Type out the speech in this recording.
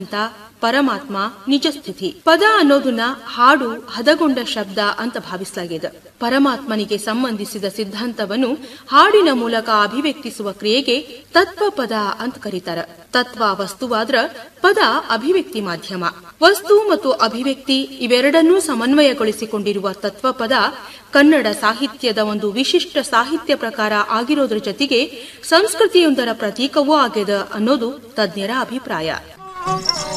ಅಂತ ಪರಮಾತ್ಮ ನಿಜ ಸ್ಥಿತಿ ಪದ ಅನ್ನೋದನ್ನ ಹಾಡು ಹದಗೊಂಡ ಶಬ್ದ ಅಂತ ಭಾವಿಸಲಾಗಿದೆ ಪರಮಾತ್ಮನಿಗೆ ಸಂಬಂಧಿಸಿದ ಸಿದ್ಧಾಂತವನ್ನು ಹಾಡಿನ ಮೂಲಕ ಅಭಿವ್ಯಕ್ತಿಸುವ ಕ್ರಿಯೆಗೆ ತತ್ವ ಪದ ಅಂತ ಕರೀತಾರ ತತ್ವ ವಸ್ತುವಾದ್ರ ಪದ ಅಭಿವ್ಯಕ್ತಿ ಮಾಧ್ಯಮ ವಸ್ತು ಮತ್ತು ಅಭಿವ್ಯಕ್ತಿ ಇವೆರಡನ್ನೂ ಸಮನ್ವಯಗೊಳಿಸಿಕೊಂಡಿರುವ ತತ್ವ ಪದ ಕನ್ನಡ ಸಾಹಿತ್ಯದ ಒಂದು ವಿಶಿಷ್ಟ ಸಾಹಿತ್ಯ ಪ್ರಕಾರ ಆಗಿರೋದ್ರ ಜೊತೆಗೆ ಸಂಸ್ಕೃತಿಯೊಂದರ ಪ್ರತೀಕವೂ ಆಗ್ಯದ ಅನ್ನೋದು ತಜ್ಞರ ಅಭಿಪ್ರಾಯ